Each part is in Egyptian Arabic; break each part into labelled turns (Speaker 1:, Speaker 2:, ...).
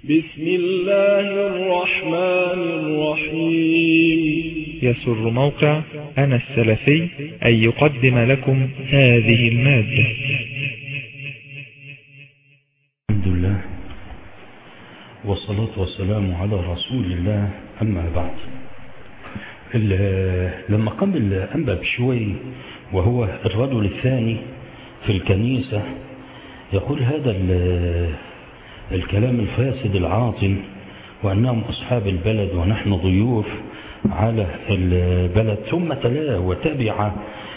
Speaker 1: بسم الله الرحمن الرحيم
Speaker 2: يسر موقع أنا السلفي أن يقدم لكم هذه المادة
Speaker 3: الحمد لله والصلاة والسلام على رسول الله أما بعد لما قام الأنبا بشوي وهو الرجل الثاني في الكنيسة يقول هذا الكلام الفاسد العاطل وأنهم أصحاب البلد ونحن ضيوف على البلد ثم تلا وتبع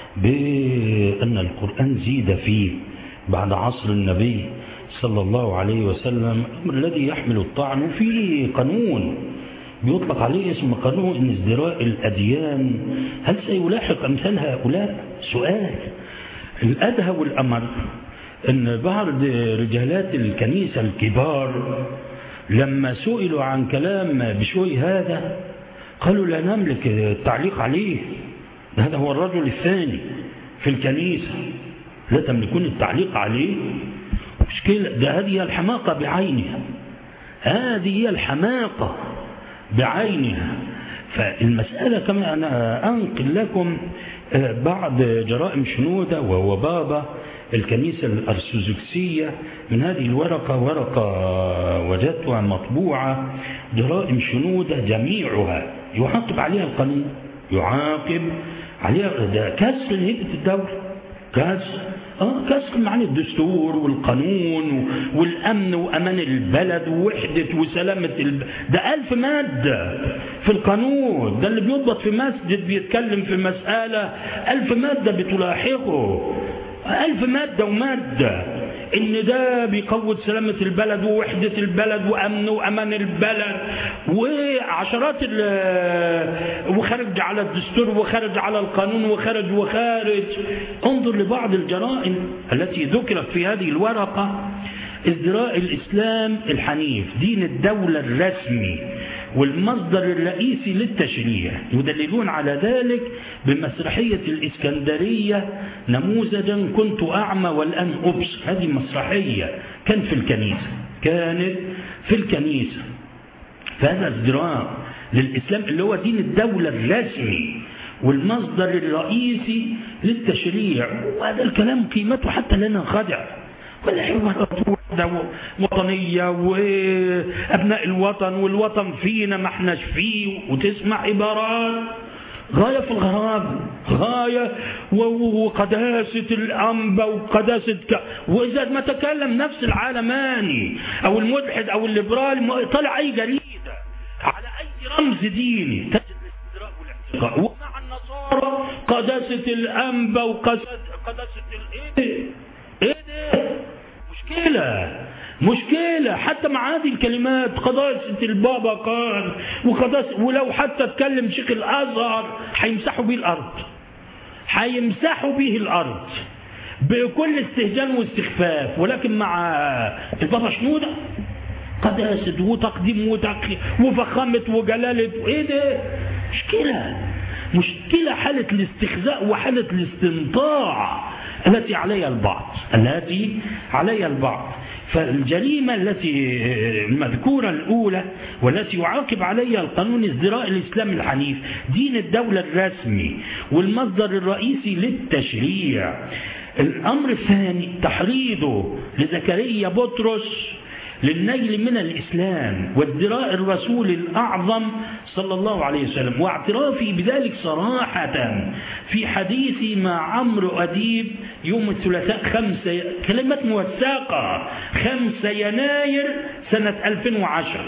Speaker 3: بأن القرآن زيد فيه بعد عصر النبي صلى الله عليه وسلم الأمر الذي يحمل الطعن في قانون بيطلق عليه اسم قانون ازدراء الأديان هل سيلاحق أمثال هؤلاء سؤال الأدهى والأمر أن بعض رجالات الكنيسة الكبار لما سئلوا عن كلام بشوي هذا قالوا لا نملك التعليق عليه هذا هو الرجل الثاني في الكنيسة لا تملكون التعليق عليه مشكلة ده هذه الحماقة بعينها هذه هي الحماقة بعينها فالمسألة كما أنا أنقل لكم بعض جرائم شنودة وهو بابا الكنيسة الأرثوذكسية من هذه الورقة ورقة وجدتها مطبوعة جرائم شنودة جميعها يعاقب عليها القانون يعاقب عليها ده كسر هيئة الدولة كسر اه كسر معنى الدستور والقانون والامن وامان البلد ووحده وسلامه الب... ده ألف ماده في القانون ده اللي بيضبط في مسجد بيتكلم في مساله ألف ماده بتلاحقه ألف ماده وماده ان ده بيقوض سلامة البلد ووحدة البلد وامن وامان البلد وعشرات وخرج على الدستور وخرج على القانون وخرج وخارج انظر لبعض الجرائم التي ذكرت في هذه الورقة ازدراء الاسلام الحنيف دين الدولة الرسمي والمصدر الرئيسي للتشريع يدللون على ذلك بمسرحية الإسكندرية نموذجا كنت أعمى والآن أبصر هذه مسرحية كان في الكنيسة كانت في الكنيسة فهذا ازدراء للإسلام اللي هو دين الدولة الرسمي والمصدر الرئيسي للتشريع وهذا الكلام قيمته حتى لنا خدع ولا حوارات وطنية وأبناء الوطن والوطن فينا ما احناش فيه وتسمع عبارات غاية في الغراب غاية وقداسة الأنبا وقداسة ك... وإذا ما تكلم نفس العالماني أو الملحد أو الليبرالي طلع أي جريدة على أي رمز ديني تجد الاستدراء والاحتقاء ومع النصارى قداسة الأنبا وقداسة الإيه إيه ده مشكلة مشكلة حتى مع هذه الكلمات قداسة البابا قال وقداسة ولو حتى اتكلم شيخ الأزهر هيمسحوا به الأرض هيمسحوا به الأرض بكل استهجان واستخفاف ولكن مع البابا شنودة قداسة وتقديم وتقديم وفخامة وجلالة ايه ده مشكلة مشكلة حالة الاستخزاء وحالة الاستنطاع التي عليها البعض التي عليها البعض فالجريمة التي المذكورة الأولى والتي يعاقب عليها القانون ازدراء الإسلام الحنيف دين الدولة الرسمي والمصدر الرئيسي للتشريع الأمر الثاني تحريضه لزكريا بطرس للنيل من الإسلام وازدراء الرسول الأعظم صلى الله عليه وسلم واعترافي بذلك صراحة في حديثي مع عمرو أديب يوم الثلاثاء خمسة كلمة موثقة خمسة يناير سنة 2010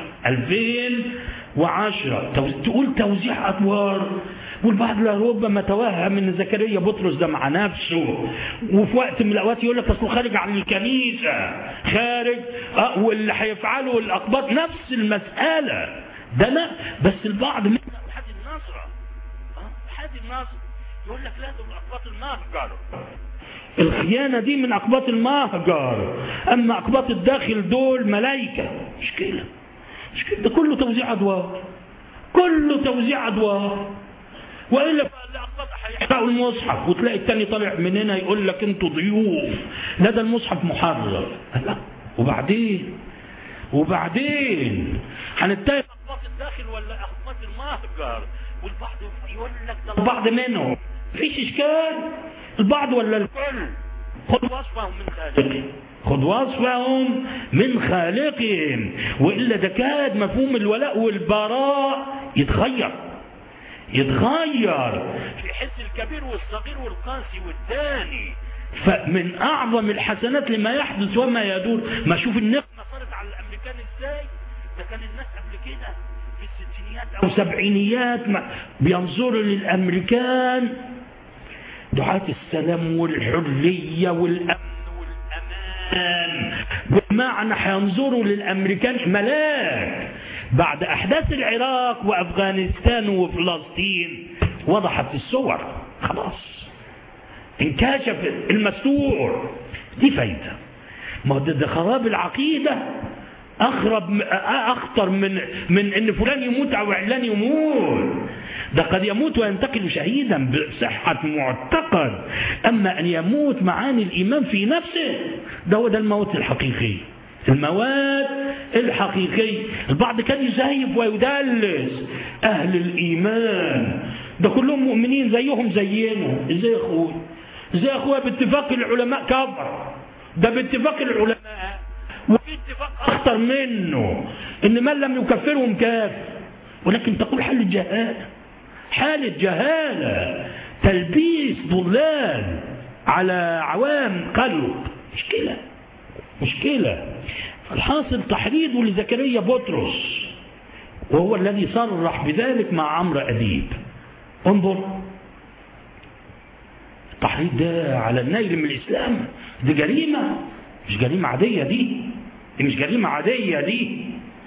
Speaker 3: 2010 تقول توزيع أدوار والبعض ربما توهم ان زكريا بطرس ده مع نفسه وفي وقت من الاوقات يقول لك اصله خارج عن الكنيسه خارج أه واللي هيفعله الاقباط نفس المساله ده لا بس البعض من حد النصره أه حد النصر يقول لك لا دول اقباط المهجر الخيانة دي من أقباط المهجر أما أقباط الداخل دول ملايكة مشكلة مشكلة ده كله توزيع أدوار كله توزيع أدوار والا فالاقباط هيحرقوا المصحف وتلاقي التاني طالع من هنا يقول لك انتوا ضيوف لا ده المصحف محرر لا وبعدين وبعدين هنتهم اخباط الداخل ولا اخباط المهجر والبعض يقول لك ده البعض منهم مفيش اشكال البعض ولا الكل خد وصفهم من خالقهم خد وصفهم من خالقهم والا ده كاد مفهوم الولاء والبراء يتغير يتغير في حس الكبير والصغير والقاسي والداني فمن اعظم الحسنات لما يحدث وما يدور ما شوف النقمه صارت على الامريكان ازاي ده كان الناس قبل كده في الستينيات او السبعينيات ما بينظروا للامريكان دعاة السلام والحرية والأمن والأمان بمعنى هينظروا للأمريكان ملاك بعد أحداث العراق وأفغانستان وفلسطين وضحت الصور خلاص انكشف المستور دي فايدة ما ده, ده خراب العقيدة أخرب أخطر من من إن فلان يموت أو علان يموت ده قد يموت وينتقل شهيدا بصحة معتقد أما أن يموت معاني الإيمان في نفسه ده هو ده الموت الحقيقي المواد الحقيقي البعض كان يزيف ويدلس أهل الإيمان ده كلهم مؤمنين زيهم زينا ازاي يا اخوي ازاي يا اخويا باتفاق العلماء كبر ده باتفاق العلماء وفي اتفاق اخطر منه ان من لم يكفرهم كافر ولكن تقول حال الجهاله حالة جهالة تلبيس ضلال على عوام قلب مشكلة مشكلة الحاصل تحريضه لزكريا بطرس وهو الذي صرح بذلك مع عمرو أديب انظر التحريض ده على النيل من الإسلام دي جريمة مش جريمة عادية دي دي مش جريمة عادية دي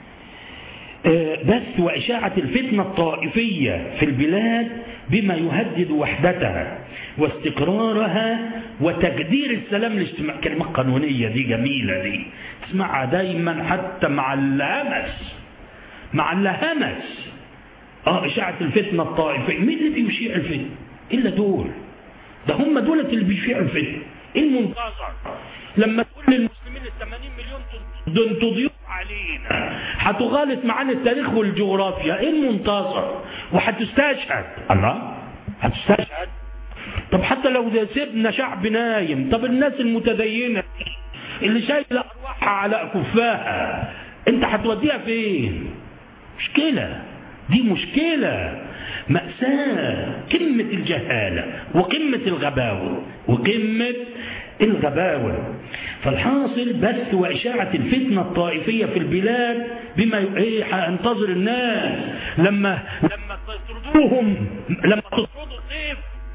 Speaker 3: بث وإشاعة الفتنة الطائفية في البلاد بما يهدد وحدتها واستقرارها وتجدير السلام الاجتماعي كلمة قانونية دي جميلة دي تسمعها دايما حتى مع اللهمس مع اللهمس اه إشاعة الفتنة الطائفية مين اللي بيشيع الفتنة إلا دول ده هم دول اللي بيشيعوا الفتنة ايه المنتظر لما تقول للمسلمين ال 80 مليون دول انتوا ضيوف علينا هتغالط معانا التاريخ والجغرافيا ايه المنتظر وهتستشهد الله هتستشهد طب حتى لو سيبنا شعب نايم طب الناس المتدينة اللي شايلة أرواحها على أكفاها انت هتوديها فين مشكلة دي مشكلة مأساة قمة الجهالة وقمة الغباوة وقمة الغباوة فالحاصل بث وإشاعة الفتنة الطائفية في البلاد بما ايه هينتظر الناس لما لما تطردوهم لما تطردوا الضيف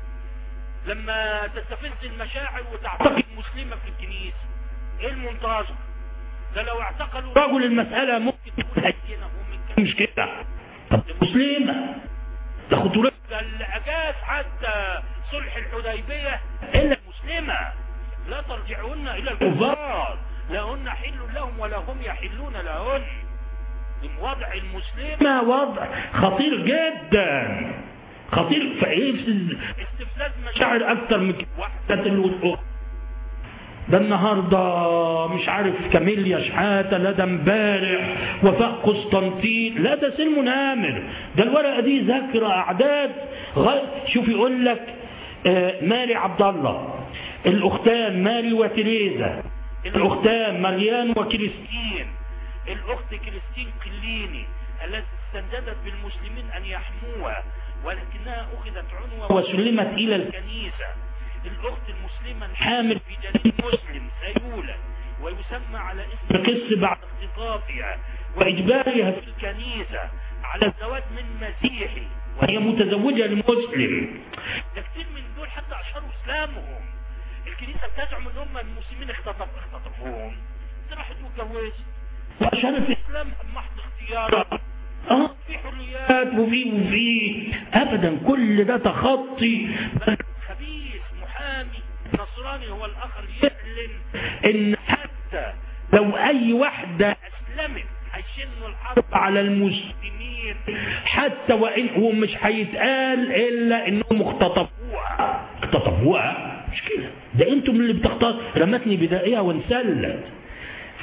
Speaker 3: لما تستفز المشاعر وتعتقد مسلمة في الكنيسة ايه المنتظر ده لو اعتقلوا رجل المسألة ممكن تكون هينة مش كده طب مسلمة ده خطورة الأجاز حتى صلح الحديبية إلا مسلمة لا ترجعون إلى الكفار لا هن حل لهم ولا هم يحلون لهن وضع المسلمة وضع خطير جدا خطير فايه استفزاز مشاعر اكتر من وحدة الأخرى ده النهاردة مش عارف كاميليا شحاتة لا ده امبارح وفاء قسطنطين لا ده سلم نامر ده الورقة دي ذاكرة أعداد غ... شوف يقول لك آه ماري عبد الله الأختان ماري وتريزا الأختان مريان وكريستين الأخت كريستين كليني التي استنجدت بالمسلمين أن يحموها ولكنها أخذت عنوة وسلمت إلى الكنيسة الأخت المسلمة الحامل في جنين مسلم سيولة ويسمى على اسم قس بعد اختطافها وإجبارها في الكنيسة على الزواج من مسيحي وهي متزوجة لمسلم ده كتير من دول حتى أشهروا إسلامهم الكنيسة بتزعم إن هم المسلمين اختطف اختطفوهم راحت واتجوزت وأشهرت إسلامها بمحض اختيارها اه في حريات وفي وفي ابدا كل ده تخطي خبيث محامي نصراني هو الاخر يعلن ان حتى لو اي واحدة اسلمت هيشنوا الحرب على المسلمين حتى وان هو مش هيتقال الا انهم اختطفوها اختطفوها مش كده ده انتم اللي بتختار رمتني بدائها وانسلت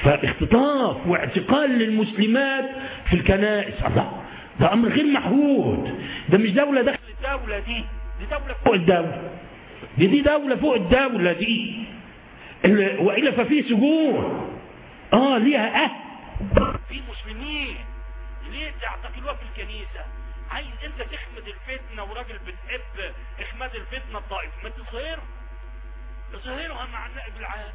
Speaker 3: فاختطاف واعتقال للمسلمات في الكنائس الله ده أمر غير محمود ده مش دولة داخل الدولة دي دي دولة فوق الدولة دي دي دولة فوق الدولة دي وإلا ففي سجون آه ليها أهل في مسلمين ليه تعتقلوها في الكنيسة عايز انت تخمد الفتنة وراجل بتحب اخماد الفتنة الطائف ما تظهرها تظهرها مع النائب العام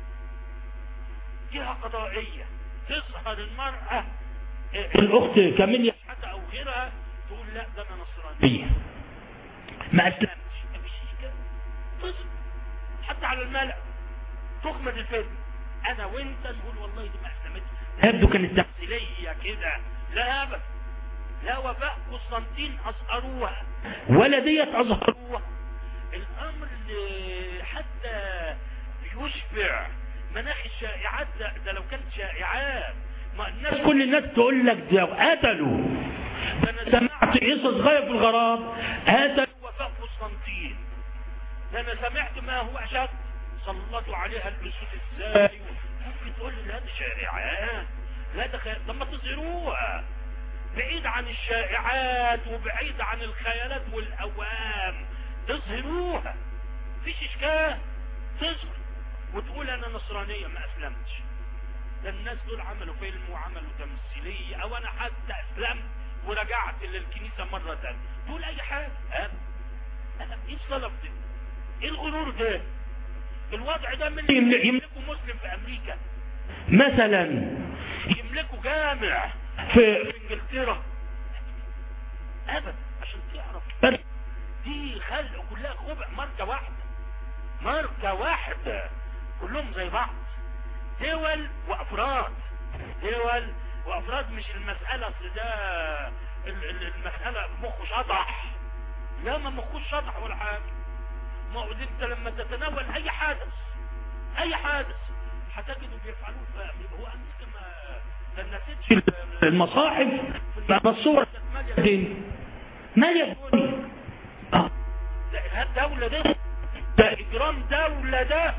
Speaker 3: جهة قضائية تظهر المرأة الأخت كاميليا حتى أو غيرها تقول لا ده أنا نصرانية ما أسلمتش مفيش كده تظهر حتى على الملأ تخمد الفتنة أنا وأنت نقول والله دي ما أسلمتش يبدو كانت تمثيلية كده لا أبدا لا وفاء قسطنطين أظهروها ولا ديت أظهروها الأمر اللي حتى بيشبع مناخ الشائعات ده, ده لو كانت شائعات ما الناس كل الناس تقول لك ده قتلوا ده انا سمعت قصص غايه في الغرام قتلوا وفاء قسطنطين ده انا سمعت ما هو اشد سلطوا عليها الاسود ازاي ممكن تقول لي لا ده شائعات لا ده خيال طب ما تظهروها بعيد عن الشائعات وبعيد عن الخيالات والاوهام تظهروها فيش اشكال تظهر وتقول انا نصرانية ما اسلمتش ده الناس دول عملوا فيلم وعملوا تمثيلية او انا حتى اسلمت ورجعت للكنيسة مرة تانية تقول اي حاجة ها انا ايه الصلف ده ايه الغرور ده الوضع ده من يملكوا مسلم في امريكا مثلا يملكوا جامع في, في انجلترا ابدا عشان تعرف دي خلق كلها خبع ماركة واحدة ماركة واحدة كلهم زي بعض دول وافراد دول وافراد مش المسألة اصل ده المسألة مخه شطح لا ما مخوش شطح ولا حاجة ما هو انت لما تتناول اي حادث اي حادث هتجده بيفعلوه في هو امريكا ما تنسيتش المصاحف ما الصور مالية مالية الدنيا اه ده الدولة ده ده اجرام دولة ده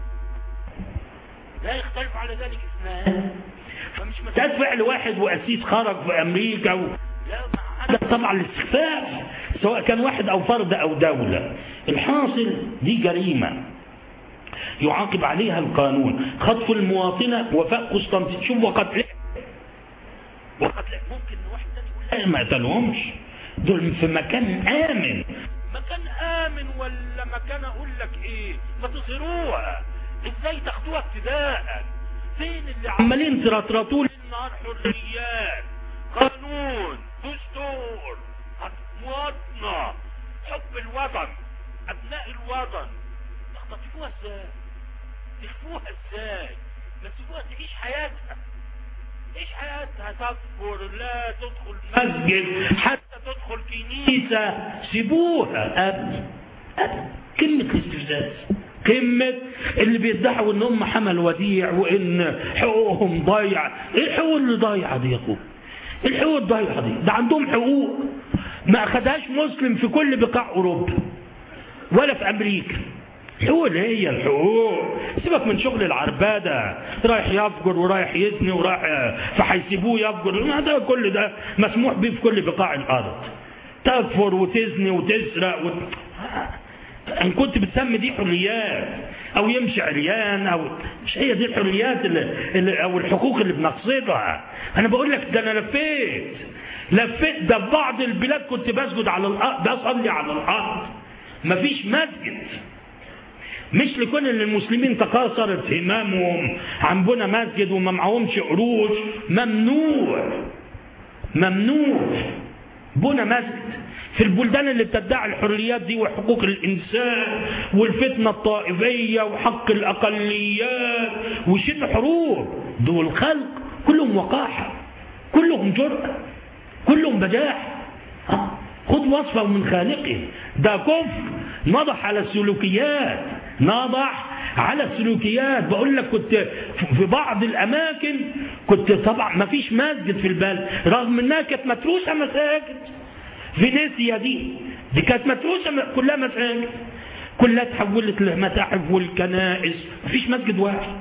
Speaker 3: لا يختلف على ذلك اثنان فمش مسألة فعل واحد وأسيس خرج في أمريكا و... لا هذا طبعا الاستخفاف سواء كان واحد أو فرد أو دولة الحاصل دي جريمة يعاقب عليها القانون خطف المواطنة وفاء قسطنطين شوف وقتل وقتل ممكن واحد تاني يقول لا ما قتلهمش دول في مكان آمن مكان آمن ولا مكان أقول لك إيه ما تظهروها ازاي تاخدوها ابتداء فين اللي عمالين ترطرطوا النهار حريات قانون دستور مواطنة حب الوطن ابناء الوطن تخطفوها ازاي تخفوها ازاي ما تسيبوها تعيش حياتها ايش حياتها تكفر لا تدخل مسجد حتى تدخل كنيسة سيبوها ابدا ابدا كلمة الاستفزاز قمة اللي بيدعوا ان هم حمل وديع وان حقوقهم ضايعة ايه الحقوق اللي ضايعة دي يا اخوه ايه الحقوق الضايعة دي ده عندهم حقوق ما اخدهاش مسلم في كل بقاع اوروبا ولا في امريكا الحقوق اللي هي الحقوق سيبك من شغل العربادة رايح يفجر ورايح يزني ورايح فهيسيبوه يفجر ما ده كل ده مسموح به في كل بقاع الارض تكفر وتزني وتسرق وت... ان كنت بتسمي دي حريات او يمشي عريان او مش هي دي الحريات اللي اللي او الحقوق اللي بنقصدها انا بقول لك ده انا لفيت لفيت ده في بعض البلاد كنت بسجد على الارض بصلي على الارض مفيش مسجد مش لكون ان المسلمين تقاصرت همامهم عن بنى مسجد وما معهمش قروش ممنوع ممنوع بنى مسجد في البلدان اللي بتدعي الحريات دي وحقوق الإنسان والفتنة الطائفية وحق الأقليات وشد حروب دول خلق كلهم وقاحة كلهم جرأة كلهم بجاح خذ وصفه من خالقه ده كفر نضح على السلوكيات نضح على السلوكيات بقول لك كنت في بعض الأماكن كنت طبعا ما فيش مسجد في البلد رغم انها كانت متروسة مساجد فينيسيا دي دي كانت متروسة كلها مساجد كلها تحولت لمتاحف والكنائس مفيش مسجد واحد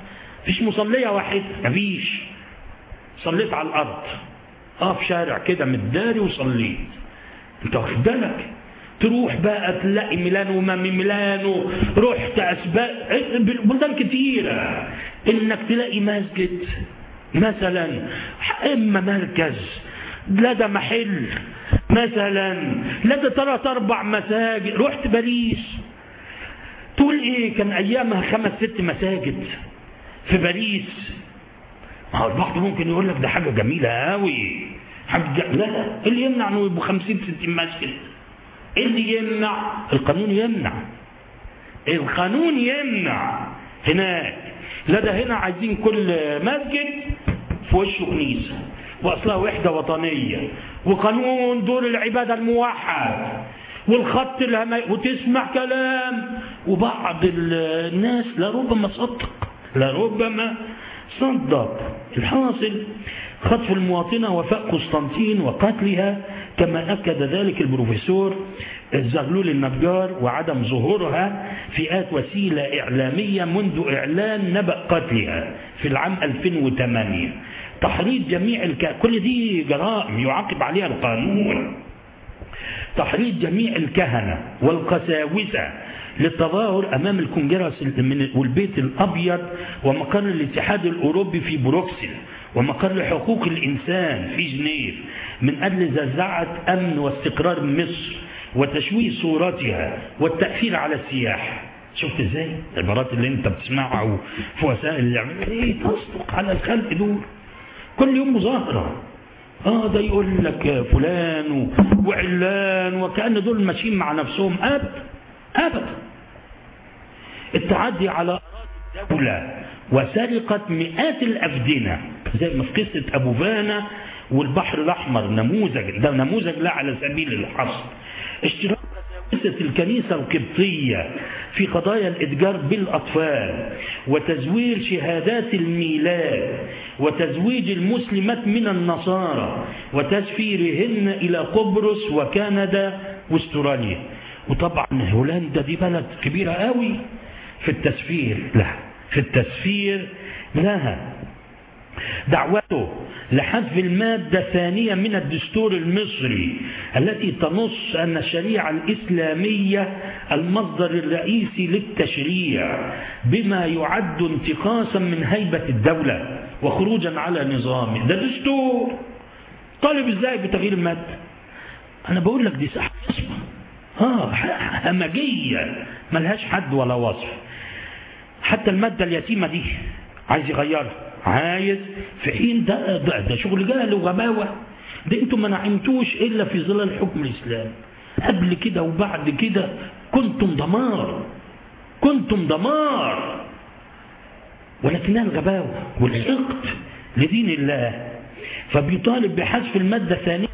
Speaker 3: فيش مصلية واحدة مفيش صليت على الأرض اه في شارع كده متداري وصليت انت واخد بالك تروح بقى تلاقي ميلانو وما من ميلانو رحت اسباب بلدان كتيرة انك تلاقي مسجد مثلا اما مركز لدى محل مثلا لدى ثلاث اربع مساجد رحت باريس تقول ايه كان ايامها خمس ست مساجد في باريس ما هو البعض ممكن يقول لك ده حاجه جميله قوي حاجه ج... لا لا اللي يمنع انه يبقوا 50 60 مسجد اللي يمنع القانون يمنع القانون يمنع هناك لا ده هنا عايزين كل مسجد في وشه كنيسه واصلها وحده وطنيه وقانون دور العباده الموحد والخط الهمي وتسمع كلام وبعض الناس لربما صدق لربما صدق الحاصل خطف المواطنة وفاء قسطنطين وقتلها كما أكد ذلك البروفيسور الزغلول النجار وعدم ظهورها فئات وسيلة إعلامية منذ إعلان نبأ قتلها في العام 2008 تحريض جميع الك... كل دي جرائم يعاقب عليها القانون تحريض جميع الكهنة والقساوسة للتظاهر أمام الكونجرس والبيت الأبيض ومقر الاتحاد الأوروبي في بروكسل ومقر حقوق الإنسان في جنيف من أجل زعزعة أمن واستقرار مصر وتشويه صورتها والتأثير على السياحة شفت ازاي العبارات اللي انت بتسمعها في وسائل الاعلام ايه تصدق على الخلق دول كل يوم مظاهره اه ده يقول لك فلان وعلان وكأن دول ماشيين مع نفسهم ابدا ابدا التعدي على دولة وسرقة مئات الأفدنة زي ما في قصة أبو فانا والبحر الأحمر نموذج ده نموذج لا على سبيل الحصر اشتراك قصة الكنيسة القبطية في قضايا الإتجار بالأطفال وتزوير شهادات الميلاد وتزويج المسلمات من النصارى وتسفيرهن إلى قبرص وكندا واستراليا وطبعا هولندا دي بلد كبيرة قوي في التسفير لها في التسفير لها دعوته لحذف المادة الثانية من الدستور المصري التي تنص أن الشريعة الإسلامية المصدر الرئيسي للتشريع بما يعد انتقاصا من هيبة الدولة وخروجا على نظامه ده دستور طالب ازاي بتغيير المادة أنا بقول لك دي صح اه همجية ملهاش حد ولا وصف حتى المادة اليتيمة دي عايز يغيرها عايز في حين ده ده, ده شغل جهل وغباوة ده انتم ما نعمتوش الا في ظلال حكم الاسلام قبل كده وبعد كده كنتم دمار كنتم دمار ولكنها الغباوة والحقد لدين الله فبيطالب بحذف المادة الثانية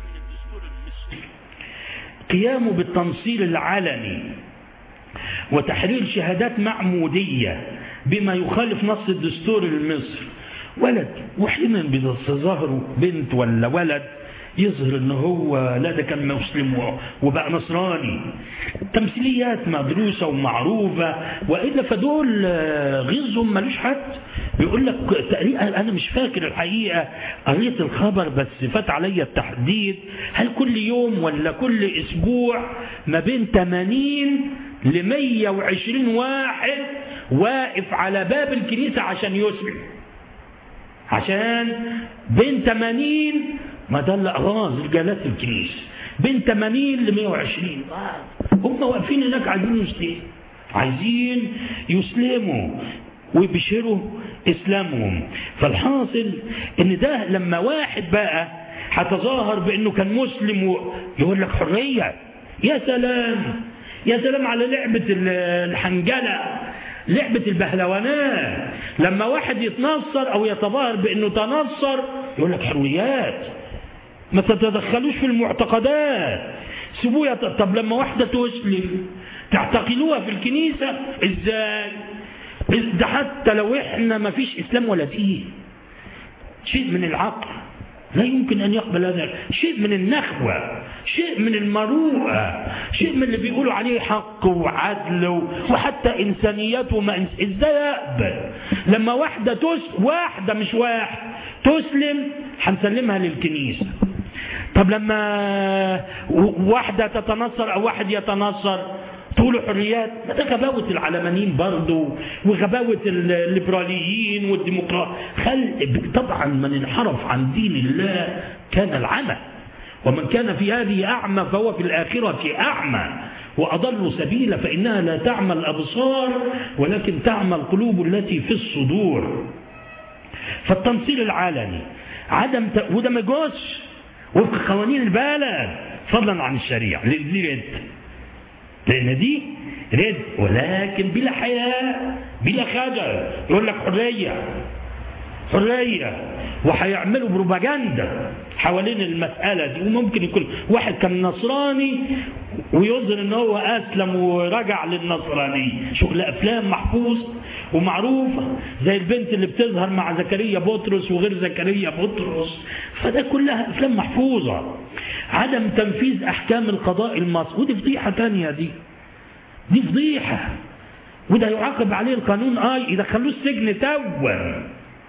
Speaker 3: قيامه بالتنصير العلني وتحرير شهادات معمودية بما يخالف نص الدستور المصري ولد وحين بيتظاهروا بنت ولا ولد يظهر ان هو لا ده كان مسلم وبقى نصراني تمثيليات مدروسه ومعروفه والا فدول غيظهم ملوش حد بيقول لك تقريبا انا مش فاكر الحقيقه قريت الخبر بس فات عليا التحديد هل كل يوم ولا كل اسبوع ما بين 80 ل 120 واحد واقف على باب الكنيسه عشان يسلم عشان بين 80 ما ده الاغراض رجالات الكنيسه بين 80 ل 120 هم واقفين هناك عايزين يسلموا عايزين يسلموا ويبشروا اسلامهم فالحاصل ان ده لما واحد بقى هتظاهر بانه كان مسلم يقول لك حريه يا سلام يا سلام على لعبه الحنجله لعبة البهلوانات لما واحد يتنصر او يتظاهر بانه تنصر يقول لك حريات ما تتدخلوش في المعتقدات سيبوها طب لما واحدة تسلم تعتقلوها في الكنيسة ازاي ده حتى لو احنا ما فيش اسلام ولا دين شيء من العقل لا يمكن أن يقبل هذا شيء من النخوة شيء من المروءة شيء من اللي بيقولوا عليه حق وعدل وحتى إنسانيته ما إنس... إزاي يقبل لما واحدة تس واحدة مش واحد تسلم هنسلمها للكنيسة طب لما واحدة تتنصر أو واحد يتنصر تقولوا حريات ما ده غباوة العلمانيين برضه وغباوة الليبراليين والديمقراط خل طبعا من انحرف عن دين الله كان العمى ومن كان في هذه أعمى فهو في الآخرة أعمى وأضل سبيلا فإنها لا تعمى الأبصار ولكن تعمى القلوب التي في الصدور فالتنصير العالمي عدم ت... وده ما يجوزش وفق قوانين البلد فضلا عن الشريعة دي رد لأن دي رد ولكن بلا حياة بلا خجل يقول لك حرية حرية وهيعملوا بروباجندا حوالين المسألة دي وممكن يكون واحد كان نصراني ويظهر ان هو اسلم ورجع للنصرانية شغل افلام محفوظ ومعروفة زي البنت اللي بتظهر مع زكريا بطرس وغير زكريا بطرس فده كلها افلام محفوظة عدم تنفيذ احكام القضاء المصري ودي فضيحة تانية دي دي فضيحة وده يعاقب عليه القانون اي يدخلوه السجن توا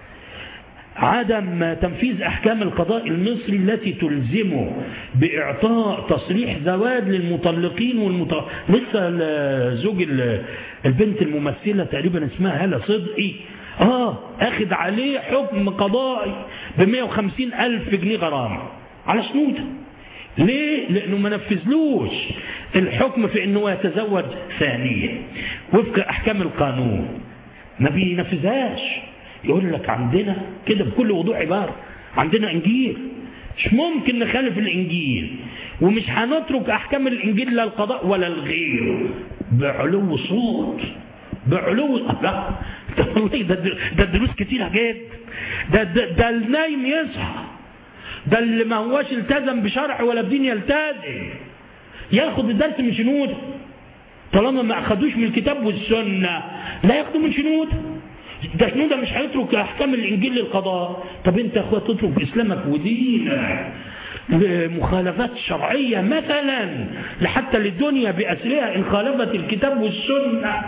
Speaker 3: عدم تنفيذ أحكام القضاء المصري التي تلزمه بإعطاء تصريح زواج للمطلقين والمط... لسه زوج البنت الممثلة تقريبا اسمها هالة صدقي آه أخذ عليه حكم قضائي ب 150 ألف جنيه غرامة على شنودة ليه؟ لأنه ما نفذلوش الحكم في أنه يتزوج ثانية وفق أحكام القانون ما بينفذهاش يقول لك عندنا كده بكل وضوح عبارة عندنا إنجيل مش ممكن نخالف الإنجيل ومش هنترك أحكام الإنجيل لا القضاء ولا الغير بعلو صوت بعلو لا ده والله ده ده الدروس كتيرة جدا ده ده, ده النايم يصحى ده اللي ما هواش التزم بشرع ولا بدين يلتزم ياخد الدرس من شنود طالما ما اخدوش من الكتاب والسنه لا ياخدوا من شنود ده شنو ده مش هيترك احكام الانجيل للقضاء طب انت يا اخويا تترك اسلامك ودينك لمخالفات شرعيه مثلا لحتى للدنيا باسرها ان خالفت الكتاب والسنه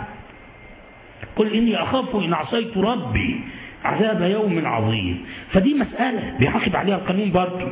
Speaker 3: قل اني اخاف ان عصيت ربي عذاب يوم عظيم فدي مساله بيعاقب عليها القانون برضه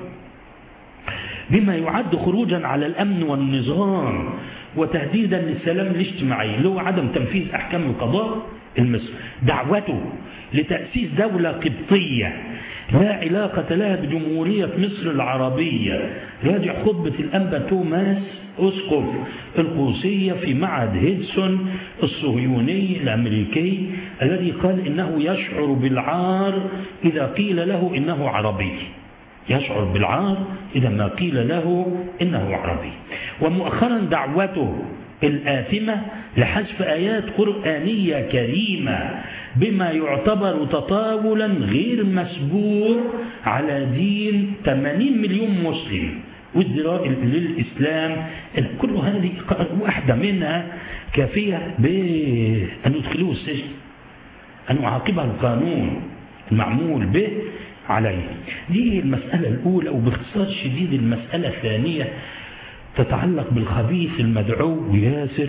Speaker 3: بما يعد خروجا على الامن والنظام وتهديدا للسلام الاجتماعي اللي هو عدم تنفيذ احكام القضاء المصري دعوته لتأسيس دولة قبطية لا علاقة لها بجمهورية مصر العربية راجع خطبة الأنبا توماس أسقف القوسية في معهد هيدسون الصهيوني الأمريكي الذي قال إنه يشعر بالعار إذا قيل له إنه عربي يشعر بالعار إذا ما قيل له إنه عربي ومؤخرا دعوته الآثمة لحذف آيات قرآنية كريمة بما يعتبر تطاولا غير مسبوق على دين 80 مليون مسلم وازدراء للإسلام كل هذه واحدة منها كافية بأن يدخلوه السجن أن يعاقبها القانون المعمول به عليه دي المسألة الأولى وباختصار شديد المسألة الثانية تتعلق بالخبيث المدعو ياسر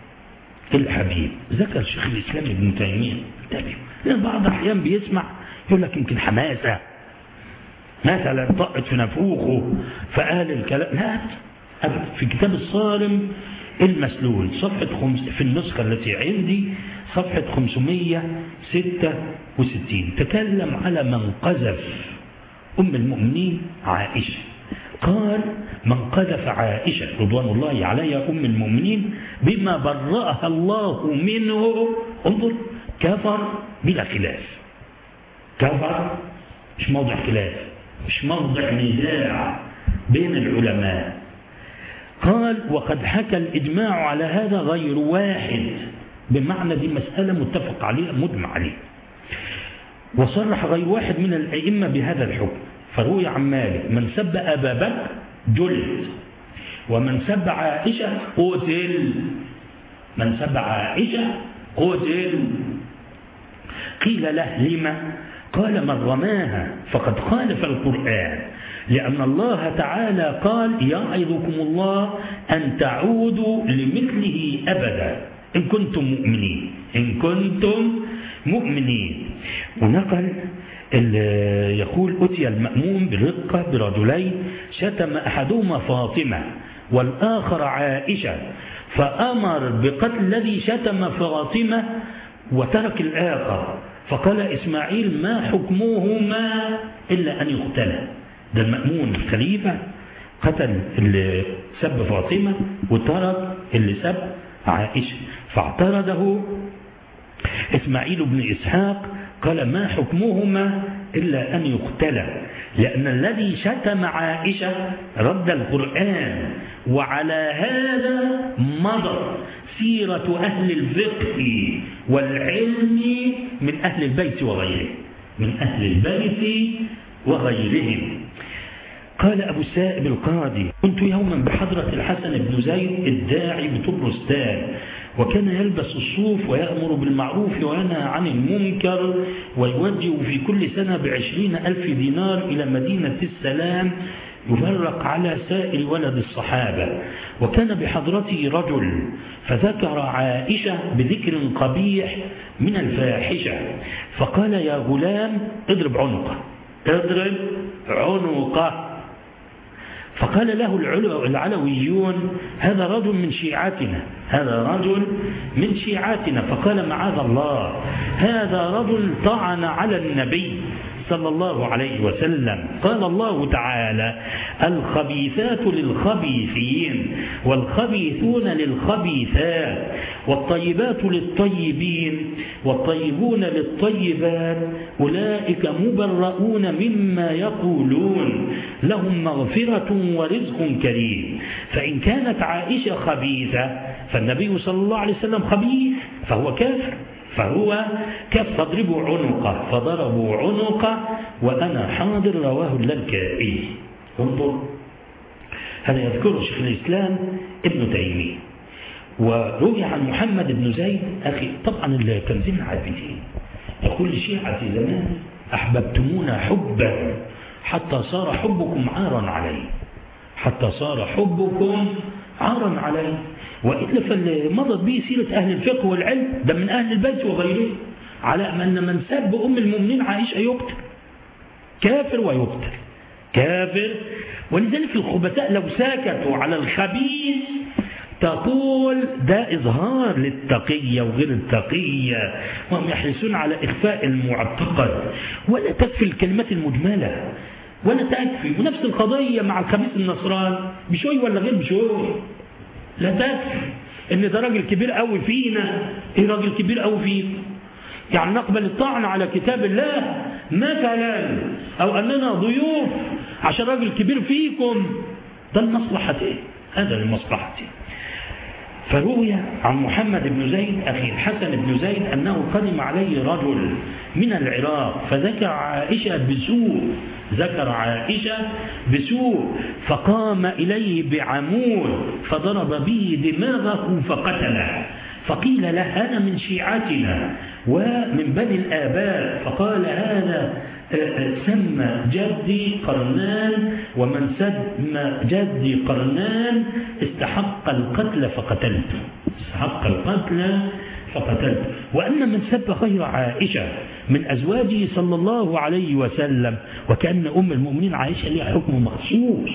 Speaker 3: الحبيب ذكر شيخ الإسلام ابن تيمية انتبه لأن بعض الأحيان بيسمع يقول لك يمكن حماسة مثلا طقت في نفوخه فقال الكلام لا أبدا في كتاب الصارم المسلول صفحة خمس في النسخة التي عندي صفحة 566 تكلم على من قذف أم المؤمنين عائشة قال من قذف عائشة رضوان الله عليها أم المؤمنين بما برأها الله منه انظر كفر بلا خلاف كفر مش موضع خلاف مش موضع نزاع بين العلماء قال وقد حكى الإجماع على هذا غير واحد بمعنى دي مسألة متفق عليها مجمع عليها وصرح غير واحد من الأئمة بهذا الحكم فروي عن مالك من سب أبا بكر جلد ومن سب عائشة قتل من سب عائشة قتل قيل له لما قال من رماها فقد خالف القرآن لأن الله تعالى قال يعظكم الله أن تعودوا لمثله أبدا إن كنتم مؤمنين إن كنتم مؤمنين ونقل يقول أتي المأمون برقة برجلين شتم أحدهما فاطمة والآخر عائشة فأمر بقتل الذي شتم فاطمة وترك الآخر فقال إسماعيل ما حكمهما إلا أن يقتلا ده المأمون الخليفة قتل اللي سب فاطمة وترك اللي سب عائشة فاعترضه إسماعيل بن إسحاق قال ما حكمهما إلا أن يقتلا لأن الذي شتم عائشة رد القرآن وعلى هذا مضى سيرة أهل الفقه والعلم من أهل البيت وغيره من أهل البيت وغيرهم قال أبو السائب القاضي كنت يوما بحضرة الحسن بن زيد الداعي بطبرستان وكان يلبس الصوف ويأمر بالمعروف وينهى عن المنكر ويوجه في كل سنة بعشرين ألف دينار إلى مدينة السلام يفرق على سائر ولد الصحابة وكان بحضرته رجل فذكر عائشة بذكر قبيح من الفاحشة فقال يا غلام اضرب عنقه اضرب عنقه فقال له العلويون هذا رجل من شيعتنا هذا رجل من شيعتنا فقال معاذ الله هذا رجل طعن على النبي صلى الله عليه وسلم قال الله تعالى الخبيثات للخبيثين والخبيثون للخبيثات والطيبات للطيبين والطيبون للطيبات أولئك مبرؤون مما يقولون لهم مغفرة ورزق كريم فإن كانت عائشة خبيثة فالنبي صلى الله عليه وسلم خبيث فهو كافر فهو كف فاضربوا عنقه فضربوا عنقه وأنا حاضر رواه اللالكائي انظر هذا يذكره شيخ الإسلام ابن تيمية وروي عن محمد بن زيد أخي طبعا الكنزين العابدين يقول لشيعة زمان أحببتمونا حبا حتى صار حبكم عارا علي حتى صار حبكم عارا علي وإلا فمضت به سيرة أهل الفقه والعلم ده من أهل البيت وغيره على أن من سب أم المؤمنين عائشة يقتل كافر ويقتل كافر ولذلك الخبثاء لو ساكتوا على الخبيث تقول ده إظهار للتقية وغير التقية وهم يحرصون على إخفاء المعتقد ولا تكفي الكلمات المجملة ولا تكفي ونفس القضية مع الخبيث النصراني بشوي ولا غير بشوي لا تكفي ان ده راجل كبير قوي فينا ايه راجل كبير قوي فينا يعني نقبل الطعن على كتاب الله مثلا او اننا ضيوف عشان راجل كبير فيكم ده المصلحة ايه هذا المصلحة ايه فروي عن محمد بن زيد أخي الحسن بن زيد أنه قدم عليه رجل من العراق فذكر عائشة بسوء ذكر عائشة بسوء فقام إليه بعمود فضرب به دماغه فقتله فقيل له هذا من شيعتنا ومن بني الآباء فقال هذا سمى جدي قرنان ومن سمى جدي قرنان استحق القتل فقتلته استحق القتل فقتلته وأن من سب غير عائشة من أزواجه صلى الله عليه وسلم وكأن أم المؤمنين عائشة لها حكم مخصوص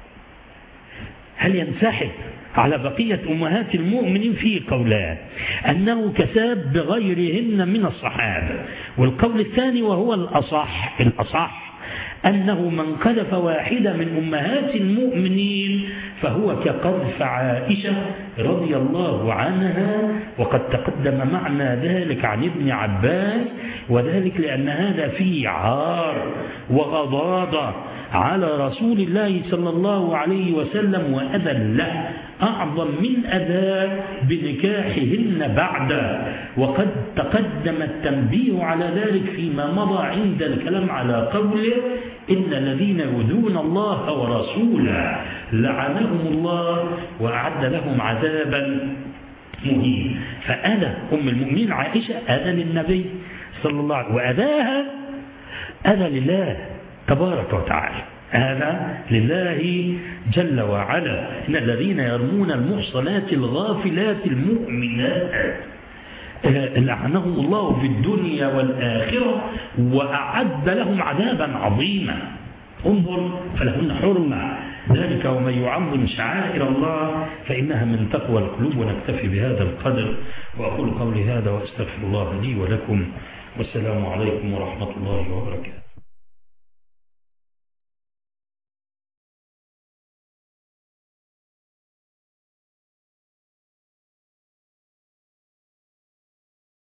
Speaker 3: هل ينسحب على بقية أمهات المؤمنين في قولان أنه كساب بغيرهن من الصحابة والقول الثاني وهو الأصح الأصح أنه من قذف واحدة من أمهات المؤمنين فهو كقذف عائشة رضي الله عنها وقد تقدم معنى ذلك عن ابن عباس وذلك لأن هذا فيه عار وغضاضة على رسول الله صلى الله عليه وسلم وأذى له أعظم من أذى بنكاحهن بعد وقد تقدم التنبيه على ذلك فيما مضى عند الكلام على قوله إن الذين يؤذون الله ورسوله لعنهم الله وأعد لهم عذابا مهين فأذى أم المؤمنين عائشة أذى للنبي صلى الله عليه وسلم وأذاها أذى لله تبارك وتعالى هذا لله جل وعلا إن الذين يرمون المحصنات الغافلات المؤمنات لعنهم الله في الدنيا والآخرة وأعد لهم عذابا عظيما انظر فلهن حرمة ذلك ومن يعظم شعائر الله فإنها من تقوى القلوب ونكتفي بهذا القدر وأقول قولي هذا وأستغفر الله لي ولكم والسلام عليكم ورحمة الله وبركاته